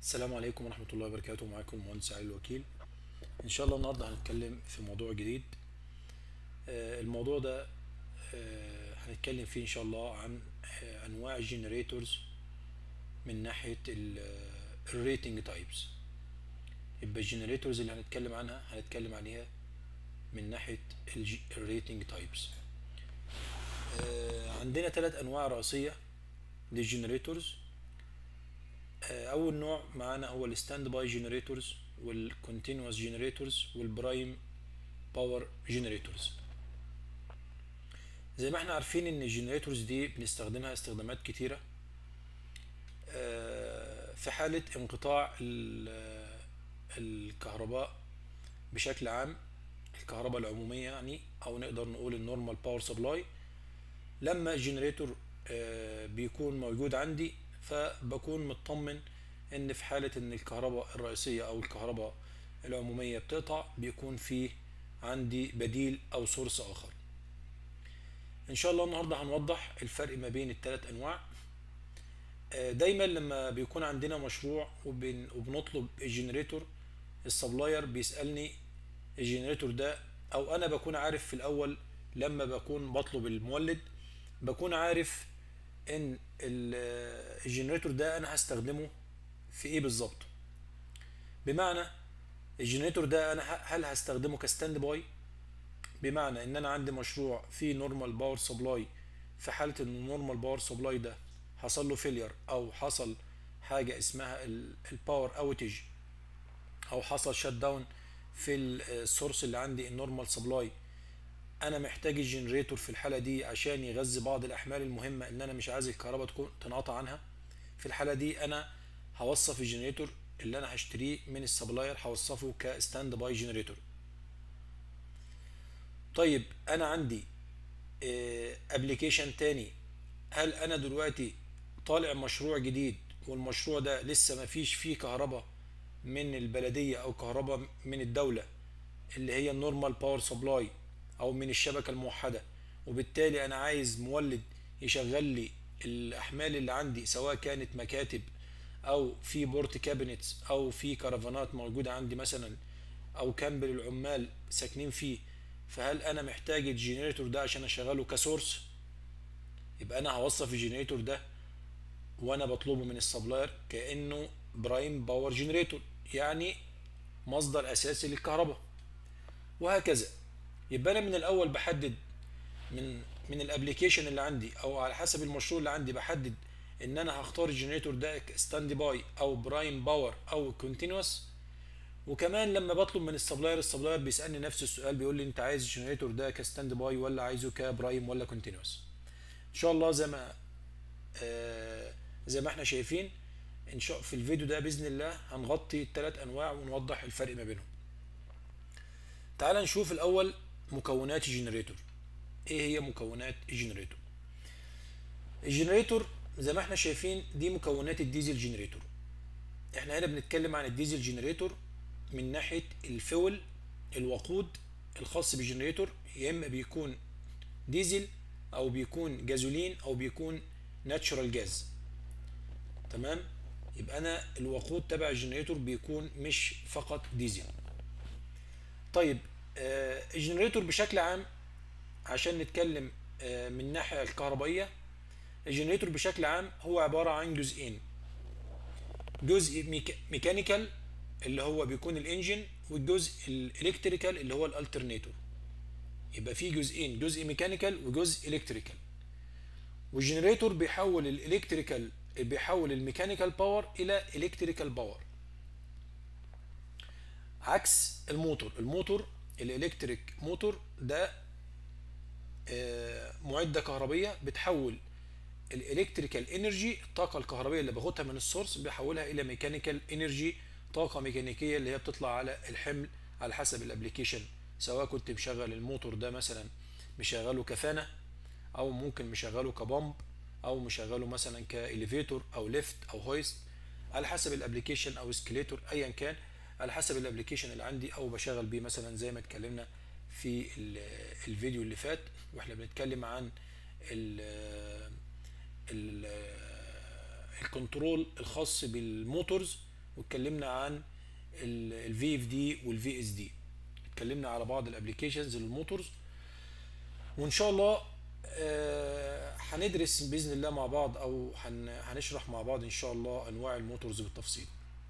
السلام عليكم ورحمة الله وبركاته معاكم المهندس علي الوكيل إن شاء الله النهاردة هنتكلم في موضوع جديد آه، الموضوع ده آه، هنتكلم فيه إن شاء الله عن آه، أنواع الجنريتورز من ناحية الريتنج تايبس يبقى الجنريتورز اللي هنتكلم عنها هنتكلم عليها من ناحية الريتنج تايبس عندنا ثلاث أنواع رئيسية للجنريتورز اول نوع معانا هو الستاند باي جنريتورز والكونتينوس جنريتورز والبرايم باور جنريتورز زي ما احنا عارفين ان الجنريتورز دي بنستخدمها استخدامات كتيره آه، في حاله انقطاع ال- الكهرباء بشكل عام الكهرباء العموميه يعني او نقدر نقول النورمال باور سبلاي لما الجنريتور آه، بيكون موجود عندي فبكون مطمن ان في حالة ان الكهرباء الرئيسية او الكهرباء العمومية بتقطع بيكون في عندي بديل او سورس اخر ان شاء الله النهاردة هنوضح الفرق ما بين الثلاث انواع آه، دايما لما بيكون عندنا مشروع وبن- وبنطلب الجنريتور السبلاير بيسألني الجنريتور ده او انا بكون عارف في الاول لما بكون بطلب المولد بكون عارف ان ال- الجنريتور ده انا هستخدمه في ايه بالظبط بمعنى الجنريتور ده انا ه- هل هستخدمه كستاند باي بمعنى ان انا عندي مشروع فيه نورمال باور سبلاي في حاله ان النورمال باور سبلاي ده حصل له فيلير او حصل حاجه اسمها الباور اوتج او حصل شت داون في السورس اللي عندي النورمال سبلاي انا محتاج الجنريتور في الحاله دي عشان يغذي بعض الاحمال المهمه ان انا مش عايز الكهرباء تكون تنقطع عنها في الحاله دي انا هوصف الجنريتور اللي انا هشتريه من السبلاير هوصفه كستاند باي جنريتور طيب انا عندي ابلكيشن تاني هل انا دلوقتي طالع مشروع جديد والمشروع ده لسه ما فيش فيه كهرباء من البلديه او كهرباء من الدوله اللي هي النورمال باور سبلاي او من الشبكه الموحده وبالتالي انا عايز مولد يشغل لي الاحمال اللي عندي سواء كانت مكاتب او في بورت كابينتس او في كرفانات موجوده عندي مثلا او كامب للعمال ساكنين فيه فهل انا محتاج الجنريتور ده عشان اشغله كسورس يبقى انا هوصف الجنريتور ده وانا بطلبه من السبلاير كانه برايم باور جنريتور يعني مصدر اساسي للكهرباء وهكذا يبقى انا من الاول بحدد من من الابلكيشن اللي عندي او على حسب المشروع اللي عندي بحدد ان انا هختار الجنريتور ده ستاند باي او برايم باور او كونتينوس وكمان لما بطلب من السبلاير السبلاير بيسالني نفس السؤال بيقول لي انت عايز الجنريتور ده كستاند باي ولا عايزه كبرايم ولا كونتينوس ان شاء الله زي ما آه زي ما احنا شايفين ان شاء في الفيديو ده باذن الله هنغطي الثلاث انواع ونوضح الفرق ما بينهم تعال نشوف الاول مكونات الجنريتور ايه هي مكونات الجنريتور الجنريتور زي ما احنا شايفين دي مكونات الديزل جنريتور احنا هنا بنتكلم عن الديزل جنريتور من ناحيه الفول الوقود الخاص بالجنريتور يا اما بيكون ديزل او بيكون جازولين او بيكون ناتشورال جاز تمام يبقى انا الوقود تبع الجنريتور بيكون مش فقط ديزل طيب آه، الجنريتور بشكل عام عشان نتكلم آه، من الناحيه الكهربائيه الجنريتور بشكل عام هو عباره عن جزئين جزء ميكا- ميكانيكال اللي هو بيكون الانجن والجزء الالكتريكال اللي هو الالترنيتور يبقى في جزئين جزء ميكانيكال وجزء الكتريكال والجنريتور بيحول الالكتريكال بيحول الميكانيكال باور الى الكتريكال باور عكس الموتور الموتور الالكتريك موتور ده آه، معدة كهربية بتحول الالكتريكال انرجي الطاقة الكهربية اللي باخدها من السورس بيحولها الى ميكانيكال انرجي طاقة ميكانيكية اللي هي بتطلع على الحمل على حسب الابليكيشن سواء كنت مشغل الموتور ده مثلا مشغله كفانة او ممكن مشغله كبامب او مشغله مثلا كاليفيتور او ليفت او هويست على حسب الابليكيشن او اسكليتور ايا كان على حسب الابليكيشن اللي عندي او بشغل بيه مثلا زي ما اتكلمنا في ال- الفيديو اللي فات واحنا بنتكلم عن ال ال الكنترول الخاص بالموتورز واتكلمنا عن الفي اف دي والفي اس دي اتكلمنا على بعض الابلكيشنز للموتورز وان شاء الله آه، هندرس باذن الله مع بعض او هن- هنشرح مع بعض ان شاء الله انواع الموتورز بالتفصيل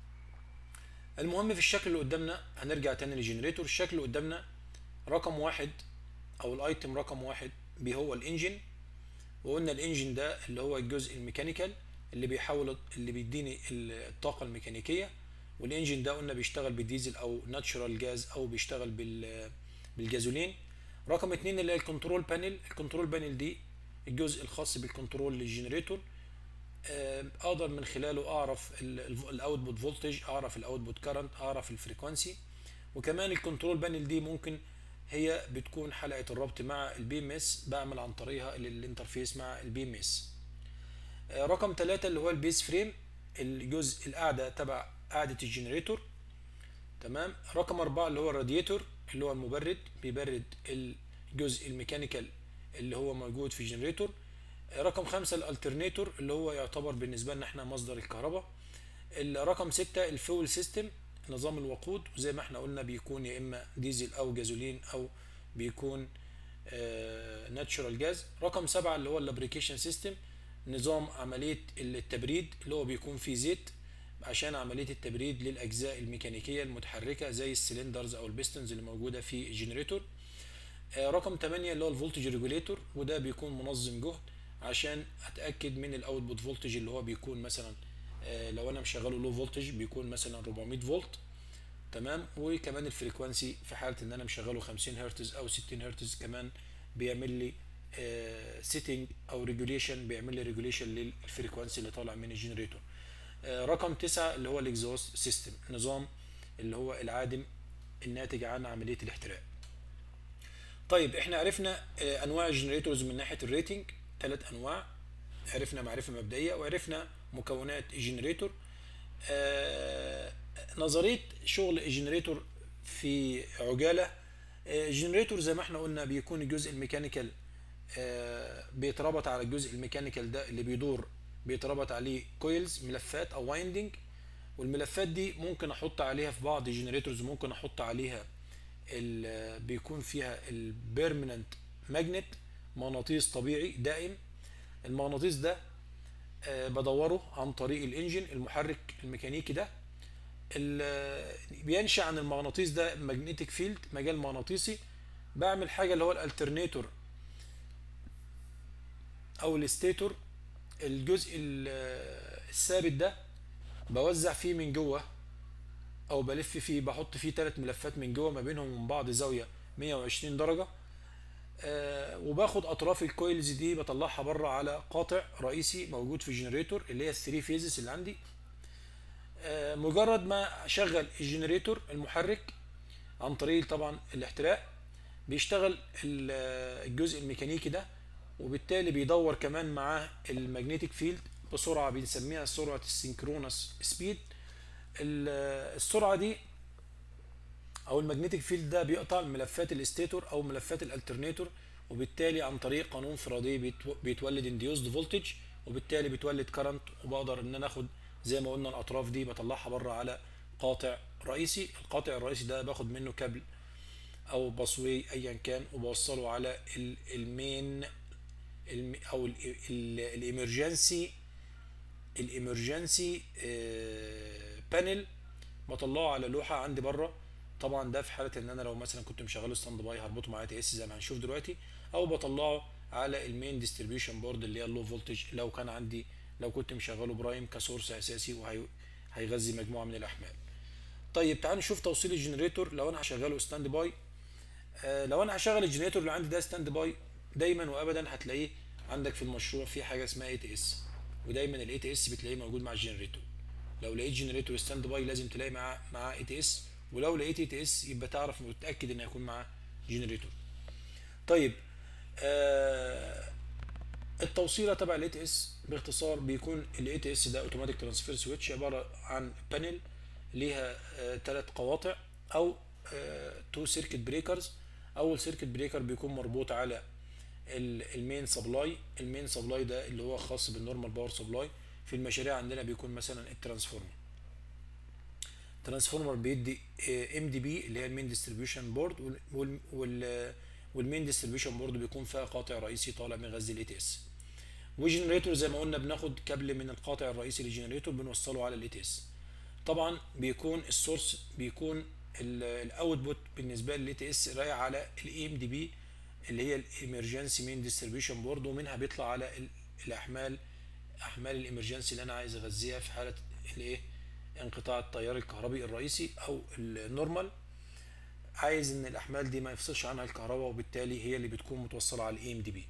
المهم في الشكل اللي قدامنا هنرجع تاني للجنريتور الشكل اللي قدامنا رقم واحد او الايتم رقم واحد بي هو الانجن وقلنا الانجن ده اللي هو الجزء الميكانيكال اللي بيحول اللي بيديني الطاقه الميكانيكيه والانجن ده قلنا بيشتغل بالديزل او ناتشورال جاز او بيشتغل بال بالجازولين رقم اتنين اللي هي الكنترول بانل الكنترول بانل دي الجزء الخاص بالكنترول للجنريتور آه، اقدر من خلاله اعرف الاوتبوت فولتج اعرف الاوتبوت كارنت اعرف الفريكوانسي وكمان الكنترول بانل دي ممكن هي بتكون حلقه الربط مع البي ام اس بعمل عن طريقها ال- الانترفيس مع البي ام اس رقم ثلاثة اللي هو البيس فريم الجزء القاعده تبع قاعده الجنريتور تمام رقم أربعة اللي هو الراديتور اللي هو المبرد بيبرد الجزء الميكانيكال اللي هو موجود في الجنريتور رقم خمسة الالترنيتور اللي هو يعتبر بالنسبة لنا احنا مصدر الكهرباء الرقم ستة الفول سيستم نظام الوقود وزي ما احنا قلنا بيكون يا اما ديزل او جازولين او بيكون ناتشورال جاز رقم سبعة اللي هو الابريكيشن سيستم نظام عملية التبريد اللي هو بيكون فيه زيت عشان عملية التبريد للأجزاء الميكانيكية المتحركة زي السلندرز أو البيستنز اللي موجودة في الجنريتور آه، رقم 8 اللي هو الفولتج ريجوليتور وده بيكون منظم جهد عشان اتاكد من الاوتبوت فولتج اللي هو بيكون مثلا آه، لو انا مشغله لو فولتج بيكون مثلا 400 فولت تمام وكمان الفريكوانسي في حاله ان انا مشغله 50 هرتز او 60 هرتز كمان بيعمل لي سيتنج او ريجوليشن بيعمل لي ريجوليشن للفريكوانسي اللي طالع من الجنريتور آه، رقم 9 اللي هو الاكزوست سيستم نظام اللي هو العادم الناتج عن عمليه الاحتراق طيب احنا عرفنا آه، انواع الجنريتورز من ناحيه الريتنج ثلاث انواع عرفنا معرفه مبدئيه وعرفنا مكونات الجنريتور آه، نظريه شغل الجنريتور في عجاله آه، الجنريتور زي ما احنا قلنا بيكون الجزء الميكانيكال آه، بيتربط على الجزء الميكانيكال ده اللي بيدور بيتربط عليه كويلز ملفات او وايندنج والملفات دي ممكن احط عليها في بعض الجنريتورز ممكن احط عليها ال- بيكون فيها البيرمننت ماجنت مغناطيس طبيعي دائم المغناطيس ده آه، بدوره عن طريق الانجن المحرك الميكانيكي ده ال- بينشأ عن المغناطيس ده ماجنتيك فيلد مجال مغناطيسي بعمل حاجه اللي هو الالترنيتور او الستيتور الجزء ال- الثابت ده بوزع فيه من جوه او بلف فيه بحط فيه ثلاث ملفات من جوه ما بينهم ومن بعض زاويه 120 درجه آه وباخد اطراف الكويلز دي بطلعها بره على قاطع رئيسي موجود في الجنريتور اللي هي الثري فيزز اللي عندي آه مجرد ما اشغل الجنريتور المحرك عن طريق طبعا الاحتراق بيشتغل ال- الجزء الميكانيكي ده وبالتالي بيدور كمان معاه المagnetic فيلد بسرعه بنسميها سرعه السينكرونس سبيد ال- السرعه دي او المagnetic فيلد ده بيقطع ملفات الاستيتور او ملفات الالترنيتور وبالتالي عن طريق قانون فرادي بيتو- بيتولد انديوزد فولتج وبالتالي بيتولد كرنت وبقدر ان انا اخد زي ما قلنا الاطراف دي بطلعها بره على قاطع رئيسي القاطع الرئيسي ده باخد منه كابل او بصوي ايا كان وبوصله على ال- المين الم- او الامرجنسي الامرجنسي بانل بطلعه على لوحه عندي بره طبعا ده في حاله ان انا لو مثلا كنت مشغله ستاند باي هربطه مع تي اس زي ما هنشوف دلوقتي او بطلعه على المين ديستريبيوشن بورد اللي هي اللو فولتج لو كان عندي لو كنت مشغله برايم كسورس اساسي وهيغذي مجموعه من الاحمال طيب تعالوا نشوف توصيل الجنريتور لو انا هشغله ستاند باي آه، لو انا هشغل الجنريتور اللي عندي ده ستاند باي دايما وابدا هتلاقيه عندك في المشروع في حاجه اسمها اي تي اس ودايما الاي تي اس بتلاقيه موجود مع الجنريتور لو لقيت جنريتور ستاند باي لازم تلاقي معاه معاه اي تي اس ولو لقيت اي تي اس يبقى تعرف متاكد ان هيكون معاه جنريتور طيب آه التوصيله تبع الاي تي اس باختصار بيكون الاي تي اس ده اوتوماتيك ترانسفير سويتش عباره عن بانل ليها ثلاث قواطع او تو سيركت بريكرز اول سيركت بريكر بيكون مربوط على المين سبلاي المين سبلاي ده اللي هو خاص بالنورمال باور سبلاي في المشاريع عندنا بيكون مثلا الترانسفورمر ترانسفورمر بيدي ام دي بي اللي هي المين ديستريبيوشن بورد والمين ديستريبيوشن بورد بيكون فيها قاطع رئيسي طالع من غاز الاي تي اس وجنريتور زي ما قلنا بناخد كابل من القاطع الرئيسي للجنريتور بنوصله على الاي تي اس طبعا بيكون السورس بيكون الاوتبوت بالنسبه للاي تي اس رايح على الاي ام دي بي اللي هي الامرجنسي مين ديستريبيوشن بورد ومنها بيطلع على الاحمال احمال الامرجنسي اللي انا عايز اغذيها في حاله الايه انقطاع التيار الكهربي الرئيسي او النورمال عايز ان الاحمال دي ما يفصلش عنها الكهرباء وبالتالي هي اللي بتكون متوصله على الاي ام دي بي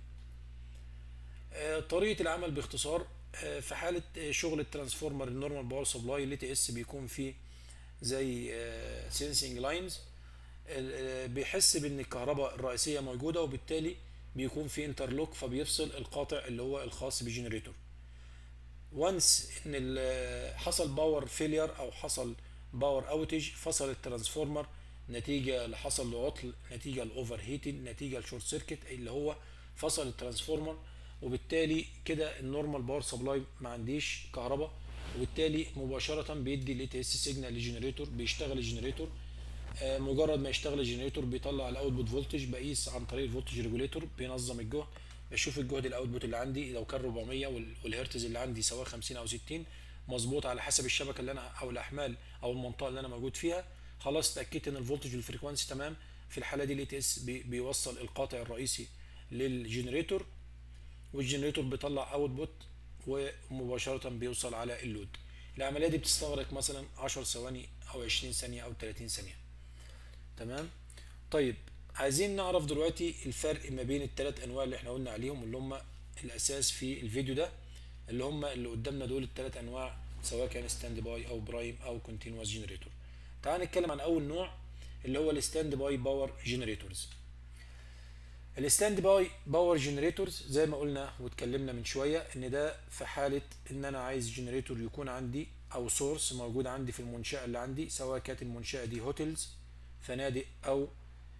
طريقه العمل باختصار في حاله شغل الترانسفورمر النورمال باور سبلاي ال تي اس بيكون فيه زي سينسنج لاينز بيحس بان الكهرباء الرئيسيه موجوده وبالتالي بيكون في انترلوك فبيفصل القاطع اللي هو الخاص بالجنريتور وانس ان حصل باور فيلير او حصل باور اوتج فصل الترانسفورمر نتيجه لحصل له عطل نتيجه لاوفر هيتنج نتيجه لشورت سيركت اللي هو فصل الترانسفورمر وبالتالي كده النورمال باور سبلاي ما عنديش كهرباء وبالتالي مباشره بيدي الاي تي اس سيجنال للجنريتور بيشتغل الجنريتور مجرد ما يشتغل الجنريتور بيطلع الاوتبوت فولتج بقيس عن طريق الفولتج ريجوليتور بينظم الجهد بشوف الجهد الاوتبوت اللي عندي لو كان 400 والهرتز اللي عندي سواء 50 او 60 مظبوط على حسب الشبكه اللي انا او الاحمال او المنطقه اللي انا موجود فيها خلاص اتاكدت ان الفولتج والفريكوانسي تمام في الحاله دي الاي تي اس بيوصل القاطع الرئيسي للجنريتور والجنريتور بيطلع اوتبوت ومباشره بيوصل على اللود العمليه دي بتستغرق مثلا 10 ثواني او 20 ثانيه او 30 ثانيه تمام طيب عايزين نعرف دلوقتي الفرق ما بين الثلاث انواع اللي احنا قلنا عليهم اللي هم الاساس في الفيديو ده اللي هم اللي قدامنا دول الثلاث انواع سواء كان ستاند باي او برايم او كونتينوس جنريتور تعال نتكلم عن اول نوع اللي هو الستاند باي باور جنريتورز الستاند باي باور جنريتورز زي ما قلنا واتكلمنا من شويه ان ده في حاله ان انا عايز جنريتور يكون عندي او سورس موجود عندي في المنشاه اللي عندي سواء كانت المنشاه دي هوتيلز فنادق او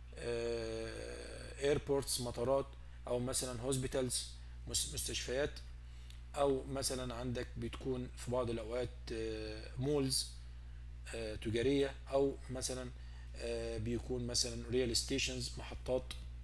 ايربورتس مطارات او مثلا هوسبيتالز مستشفيات او مثلا عندك بتكون في بعض الاوقات مولز تجاريه او مثلا بيكون مثلا ريال ستيشنز محطات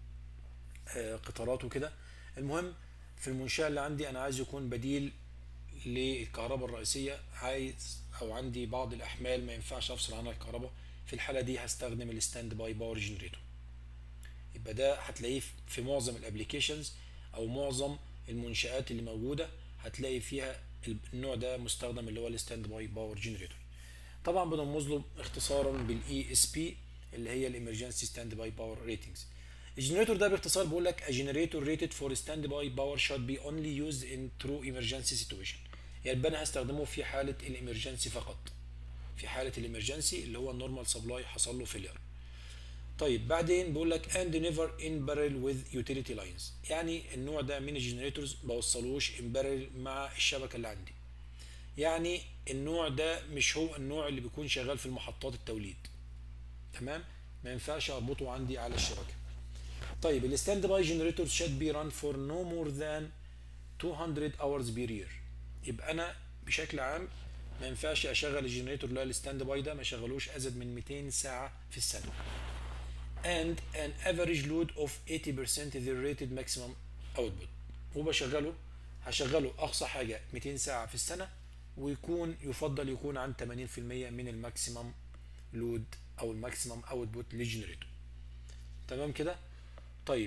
قطارات وكده المهم في المنشاه اللي عندي انا عايز يكون بديل للكهرباء الرئيسيه عايز او عندي بعض الاحمال ما ينفعش افصل عنها الكهرباء في الحاله دي هستخدم الستاند باي باور جنريتور يبقى ده هتلاقيه في معظم الابلكيشنز او معظم المنشآت اللي موجوده هتلاقي فيها النوع ده مستخدم اللي هو الستاند باي باور جنريتور طبعا بنرمز له اختصارا بالاي اس بي اللي هي الامرجنسي ستاند باي باور ريتنجز الجنريتور ده باختصار بيقول لك a generator rated for standby power should be only used in true emergency situation يعني انا هستخدمه في حاله الامرجنسي فقط في حاله الامرجنسي اللي هو النورمال سبلاي حصل له فيلير طيب بعدين بيقول لك and never in parallel with utility lines يعني النوع ده من الجنريتورز بوصلوش in parallel مع الشبكه اللي عندي يعني النوع ده مش هو النوع اللي بيكون شغال في المحطات التوليد تمام ما ينفعش اربطه عندي على الشبكه طيب الستاند باي جنريتور should be run for no more than 200 hours per year يبقى انا بشكل عام ما ينفعش اشغل الجنريتور اللي هو الستاند باي ده ما اشغلوش ازيد من 200 ساعه في السنه and an average load of 80% the rated maximum output وبشغله هشغله اقصى حاجه 200 ساعه في السنه ويكون يفضل يكون عن 80% من الماكسيمم لود او الماكسيمم اوتبوت للجنريتور تمام كده طيب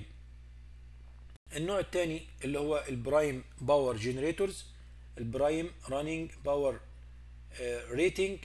النوع الثاني اللي هو البرايم باور جنريتورز البرايم رانينج باور ريتنج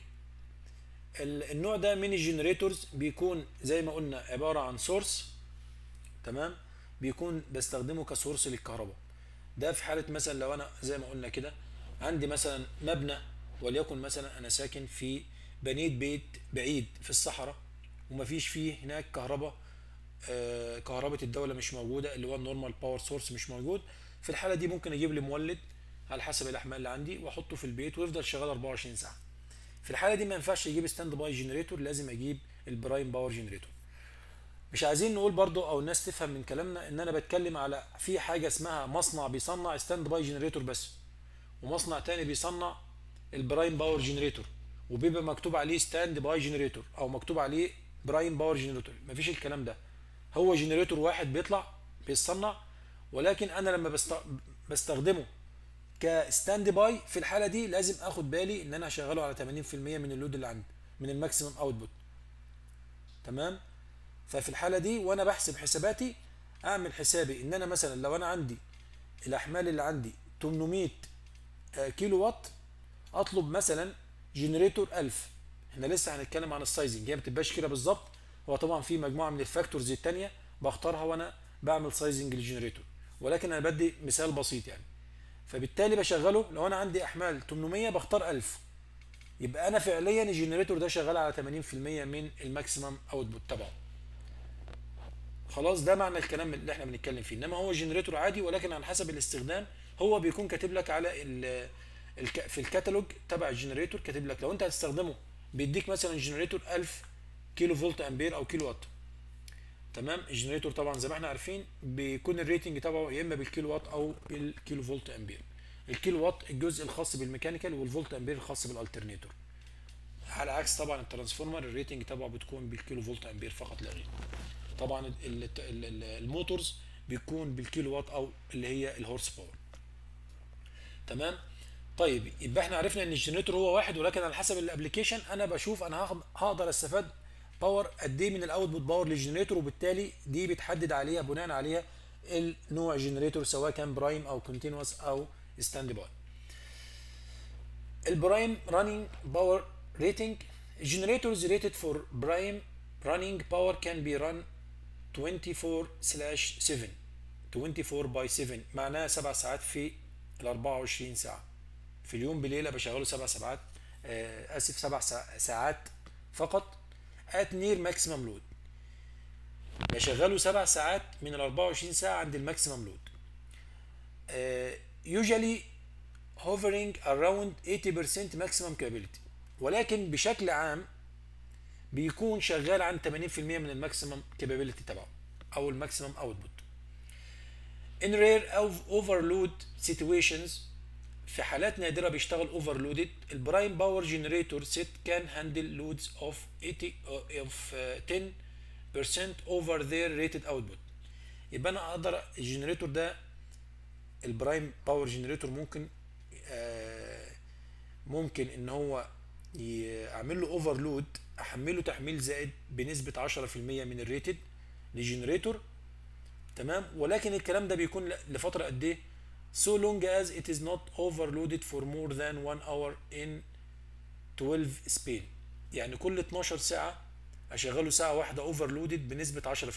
النوع ده من الجنريتورز بيكون زي ما قلنا عباره عن سورس تمام بيكون بستخدمه كسورس للكهرباء ده في حاله مثلا لو انا زي ما قلنا كده عندي مثلا مبنى وليكن مثلا انا ساكن في بنيت بيت بعيد في الصحراء ومفيش فيه هناك كهرباء آه كهرباء الدوله مش موجوده اللي هو النورمال باور سورس مش موجود في الحاله دي ممكن اجيب لي مولد على حسب الاحمال اللي عندي واحطه في البيت ويفضل شغال 24 ساعه في الحاله دي ما ينفعش اجيب ستاند باي جنريتور لازم اجيب البرايم باور جنريتور مش عايزين نقول برضو او الناس تفهم من كلامنا ان انا بتكلم على في حاجه اسمها مصنع بيصنع ستاند باي جنريتور بس ومصنع تاني بيصنع البرايم باور جنريتور وبيبقى مكتوب عليه ستاند باي جنريتور او مكتوب عليه برايم باور جنريتور مفيش الكلام ده هو جنريتور واحد بيطلع بيتصنع ولكن انا لما بست... بستخدمه كستاند باي في الحاله دي لازم اخد بالي ان انا هشغله على 80% من اللود اللي عندي من الماكسيمم اوتبوت تمام ففي الحاله دي وانا بحسب حساباتي اعمل حسابي ان انا مثلا لو انا عندي الاحمال اللي عندي 800 آه، كيلو وات اطلب مثلا جنريتور 1000 احنا لسه هنتكلم عن السايزنج هي ما بتبقاش كده بالظبط هو طبعا في مجموعه من الفاكتورز الثانيه بختارها وانا بعمل سايزنج للجنريتور ولكن انا بدي مثال بسيط يعني فبالتالي بشغله لو انا عندي احمال 800 بختار 1000 يبقى انا فعليا الجنريتور ده شغال على 80% من الماكسيمم اوتبوت تبعه خلاص ده معنى الكلام اللي احنا بنتكلم فيه انما هو جنريتور عادي ولكن على حسب الاستخدام هو بيكون كاتب لك على ال الك في الكتالوج تبع الجنريتور كاتب لك لو انت هتستخدمه بيديك مثلا جنريتور 1000 كيلو فولت امبير او كيلو وات تمام الجنريتور طبعا زي ما احنا عارفين بيكون الريتنج تبعه يا اما بالكيلو وات او بالكيلو فولت امبير الكيلو وات الجزء الخاص بالميكانيكال والفولت امبير الخاص بالالترنيتور على عكس طبعا الترانسفورمر الريتنج تبعه بتكون بالكيلو فولت امبير فقط لا غير طبعا ال- ال- ال- الموتورز بيكون بالكيلو وات او اللي هي الهورس باور تمام طيب يبقى احنا عرفنا ان الجنريتور هو واحد ولكن على حسب الابلكيشن انا بشوف انا هاخد- هقدر استفاد باور قد ايه من الاوتبوت باور للجنريتور وبالتالي دي بتحدد عليها بناء عليها النوع جنريتور سواء كان برايم او كونتينوس او ستاند باي البرايم رانينج باور ريتنج generators rated for prime running power can be run 24 slash 7 24 by 7 معناها 7 ساعات في ال 24 ساعة في اليوم بليلة بشغله 7 ساعات آه اسف 7 ساعات فقط at near maximum load بشغله 7 ساعات من ال 24 ساعة عند الماكسيمم لود آه usually hovering around 80% maximum capability ولكن بشكل عام بيكون شغال عن 80% من الماكسيمم كابابيلتي تبعه او الماكسيمم اوتبوت in rare of overload situations في حالات نادرة بيشتغل overloaded البرايم باور جنريتور سيت كان هاندل لودز of 80 of uh, 10% over their rated output يبقى انا اقدر الجنريتور ده البرايم باور جنريتور ممكن آه ممكن ان هو يعمل له اوفرلود احمله تحميل زائد بنسبه 10% من الريتد لجنريتور تمام ولكن الكلام ده بيكون لفتره قد ايه so long as it is not overloaded for more than 1 hour in 12 span يعني كل 12 ساعه اشغله ساعه واحده اوفرلودد بنسبه 10%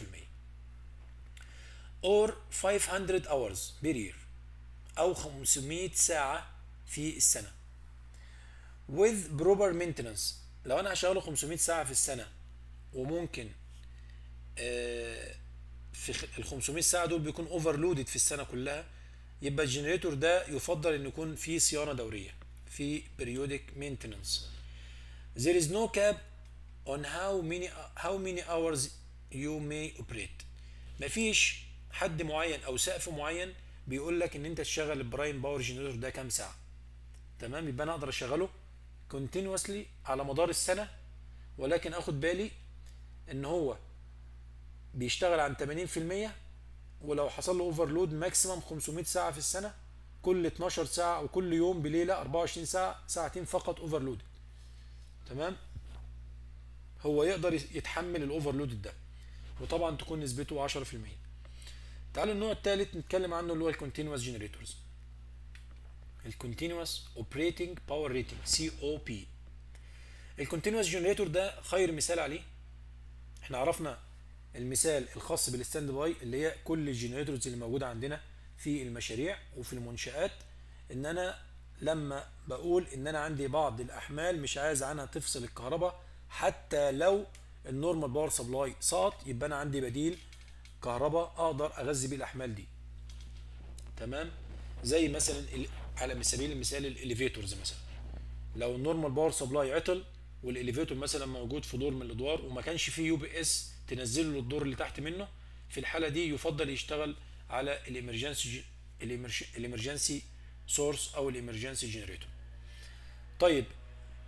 or 500 hours per year او 500 ساعه في السنه with proper maintenance لو انا هشغله 500 ساعه في السنه وممكن آه في ال 500 ساعه دول بيكون اوفرلودد في السنه كلها يبقى الجنريتور ده يفضل ان يكون فيه صيانه دوريه في periodic maintenance there is no cap on how many how many hours you may operate مفيش حد معين او سقف معين بيقول لك ان انت تشغل البرايم باور جنريتور ده كام ساعه تمام يبقى انا اقدر اشغله كونتينوسلي على مدار السنه ولكن اخد بالي ان هو بيشتغل عن 80% ولو حصل له اوفرلود ماكسيمم 500 ساعه في السنه كل 12 ساعه او كل يوم بليله 24 ساعه ساعتين فقط اوفرلود تمام هو يقدر يتحمل الاوفرلود ده وطبعا تكون نسبته 10% تعالوا النوع الثالث نتكلم عنه اللي هو الكونتينوس جنريتورز الكونتينوس اوبريتنج باور ريتنج سي او بي الكونتينوس جنريتور ده خير مثال عليه احنا عرفنا المثال الخاص بالستاند باي اللي هي كل الجنريتورز اللي موجوده عندنا في المشاريع وفي المنشآت ان انا لما بقول ان انا عندي بعض الاحمال مش عايز عنها تفصل الكهرباء حتى لو النورمال باور سبلاي سقط يبقى انا عندي بديل كهرباء اقدر اغذي بيه الاحمال دي تمام زي مثلا على سبيل المثال الاليفيتورز مثلا لو النورمال باور سبلاي عطل والاليفيتور مثلا موجود في دور من الادوار وما كانش فيه يو بي اس تنزله للدور اللي تحت منه في الحاله دي يفضل يشتغل على الامرجنسي الامرجنسي سورس او الامرجنسي جنريتور طيب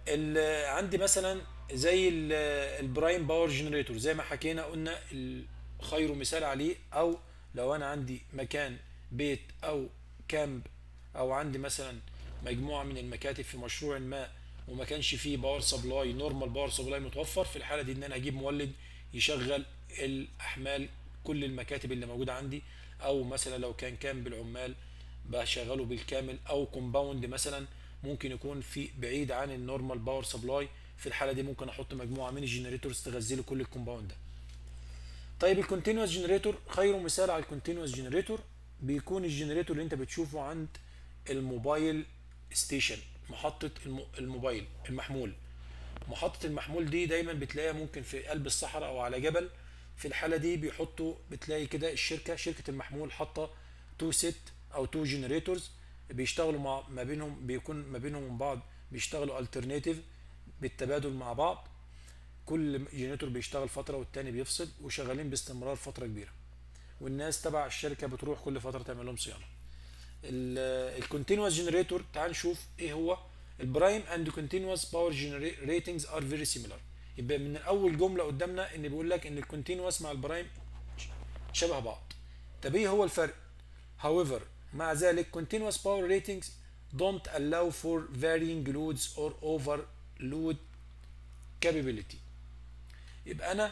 ال- عندي مثلا زي ال- البرايم باور جنريتور زي ما حكينا قلنا ال- خير مثال عليه او لو انا عندي مكان بيت او كامب او عندي مثلا مجموعه من المكاتب في مشروع ما وما كانش فيه باور سبلاي نورمال باور سبلاي متوفر في الحاله دي ان انا اجيب مولد يشغل الاحمال كل المكاتب اللي موجوده عندي او مثلا لو كان كامب العمال بشغله بالكامل او كومباوند مثلا ممكن يكون في بعيد عن النورمال باور سبلاي في الحاله دي ممكن احط مجموعه من الجنريتورز تغذي لي كل الكومباوند ده طيب الكونتينوس جنريتور خير مثال على الكونتينوس جنريتور بيكون الجنريتور اللي انت بتشوفه عند الموبايل ستيشن محطة الم- الموبايل المحمول محطة المحمول دي دايما بتلاقيها ممكن في قلب الصحراء او على جبل في الحالة دي بيحطوا بتلاقي كده الشركة شركة المحمول حاطة تو سيت او تو جنريتورز بيشتغلوا مع ما بينهم بيكون ما بينهم وبين بعض بيشتغلوا الترناتيف بالتبادل مع بعض كل جنريتور بيشتغل فترة والتاني بيفصل وشغالين باستمرار فترة كبيرة والناس تبع الشركة بتروح كل فترة تعمل لهم صيانة الكونتينوس جنريتور تعال نشوف ايه هو البرايم اند كونتينوس باور ريتنجز ار فيري سيميلار يبقى من اول جمله قدامنا ان بيقول لك ان الكونتينوس مع البرايم شبه بعض طب ايه هو الفرق however مع ذلك continuous power ratings don't allow for varying loads or overload capability يبقى انا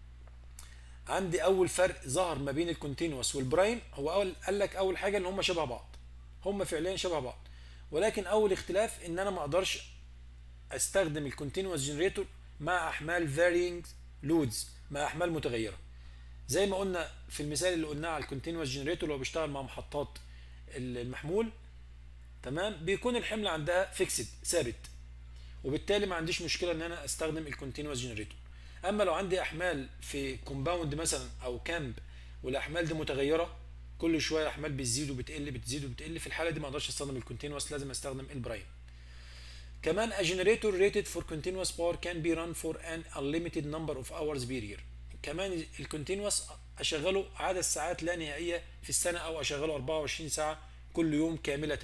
عندي اول فرق ظهر ما بين الكونتينوس والبرايم هو اول قال لك اول حاجه ان هم شبه بعض هم فعليا شبه بعض ولكن اول اختلاف ان انا ما اقدرش استخدم الكونتينوس جنريتور مع احمال varying loads مع احمال متغيره زي ما قلنا في المثال اللي قلناه على الكونتينوس جنريتور اللي هو بيشتغل مع محطات المحمول تمام بيكون الحمل عندها فيكسد ثابت وبالتالي ما عنديش مشكله ان انا استخدم الكونتينوس جنريتور اما لو عندي احمال في كومباوند مثلا او كامب والاحمال دي متغيره كل شويه احمال بتزيد وبتقل بتزيد وبتقل في الحاله دي ما اقدرش استخدم الكونتينوس لازم استخدم البرايم كمان a generator rated for continuous power can be run for an unlimited number of hours per year كمان الكونتينوس اشغله عدد ساعات لا نهائيه في السنه او اشغله 24 ساعه كل يوم كامله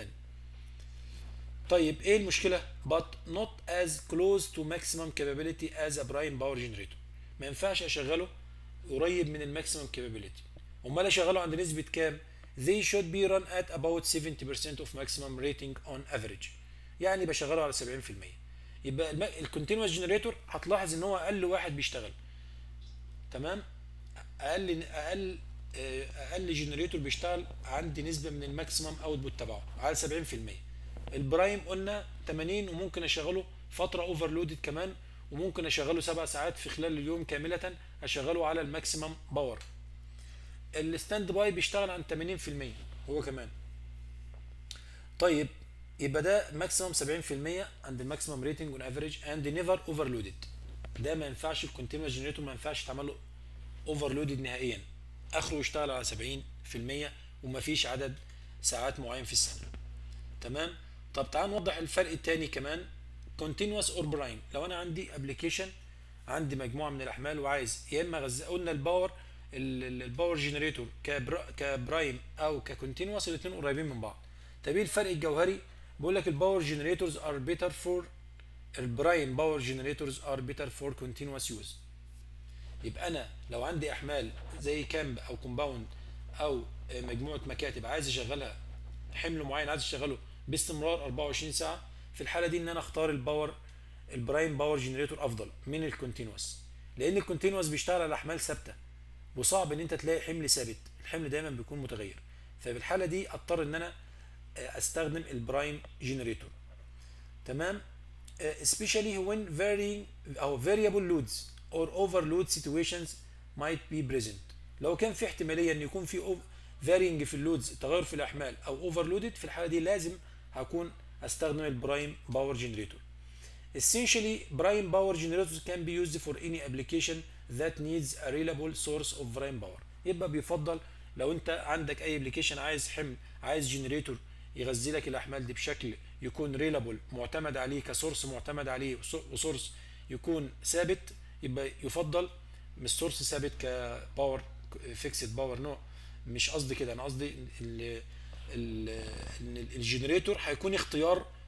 طيب ايه المشكله but not as close to maximum capability as a prime power generator ما ينفعش اشغله قريب من الماكسيمم capability امال اشغله عند نسبه كام they should be run at about 70% of maximum rating on average يعني بشغله على 70% يبقى الكونتينوس جنريتور هتلاحظ ان هو اقل واحد بيشتغل تمام اقل اقل اقل جنريتور بيشتغل عندي نسبه من الماكسيمم اوتبوت تبعه على 70% البرايم قلنا 80 وممكن اشغله فتره اوفرلودد كمان وممكن اشغله سبع ساعات في خلال اليوم كامله اشغله على الماكسيمم باور الستاند باي بيشتغل عن 80% هو كمان طيب يبقى ده ماكسيمم 70% عند الماكسيمم ريتنج اون افريج اند نيفر اوفرلودد ده ما ينفعش الكونتينوس جنريتور ما ينفعش تعمل له اوفرلودد نهائيا اخره يشتغل على 70% ومفيش عدد ساعات معين في السنه تمام طب تعال نوضح الفرق الثاني كمان كونتينوس اور برايم لو انا عندي ابلكيشن عندي مجموعه من الاحمال وعايز يا اما غز... قلنا الباور الباور جنريتور كبرا... كبرايم او ككونتينوس الاثنين قريبين من بعض طب ايه الفرق الجوهري بقول لك الباور جنريتورز ار بيتر فور البرايم باور جنريتورز ار بيتر فور كونتينوس يوز يبقى انا لو عندي احمال زي كامب او كومباوند او مجموعه مكاتب عايز اشغلها حمل معين عايز اشغله باستمرار 24 ساعه في الحاله دي ان انا اختار الباور البرايم باور جنريتور افضل من الكونتينوس لان الكونتينوس بيشتغل على احمال ثابته وصعب ان انت تلاقي حمل ثابت الحمل دايما بيكون متغير ففي الحاله دي اضطر ان انا استخدم البرايم جنريتور تمام especially when varying او variable loads or overload situations might be present لو كان في احتماليه ان يكون في varying في اللودز تغير في الاحمال او اوفرلودد في الحاله دي لازم هكون استخدم البرايم باور جنريتور essentially prime power generators can be used for any application that needs a reliable source of prime power يبقى بيفضل لو انت عندك اي ابلكيشن عايز حمل عايز جنريتور يغذي لك الاحمال دي بشكل يكون ريلابل معتمد عليه كسورس معتمد عليه وسورس يكون ثابت يبقى يفضل مش سورس ثابت كباور فيكسد باور نوع مش قصدي كده انا قصدي ان الجنريتور هيكون اختيار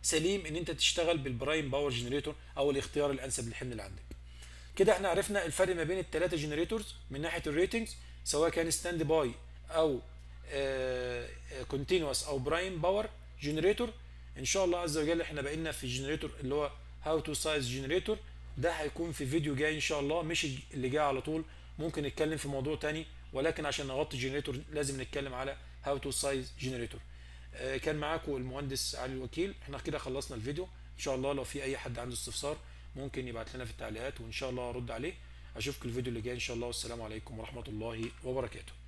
سليم ان انت تشتغل بالبرايم باور جنريتور او الاختيار الانسب للحمل اللي عندك كده احنا عرفنا الفرق ما بين الثلاثه جنريتورز من ناحيه الريتنجز سواء كان ستاند باي او كونتينوس او برايم باور جنريتور ان شاء الله عز وجل احنا بقينا في الجنريتور اللي هو هاو تو سايز جنريتور ده هيكون في فيديو جاي ان شاء الله مش اللي جاي على طول ممكن نتكلم في موضوع تاني ولكن عشان نغطي الجنريتور لازم نتكلم على هاو تو سايز جنريتور كان معاكم المهندس علي الوكيل احنا كده خلصنا الفيديو ان شاء الله لو في اي حد عنده استفسار ممكن يبعت لنا في التعليقات وان شاء الله ارد عليه اشوفكم الفيديو اللي جاي ان شاء الله والسلام عليكم ورحمه الله وبركاته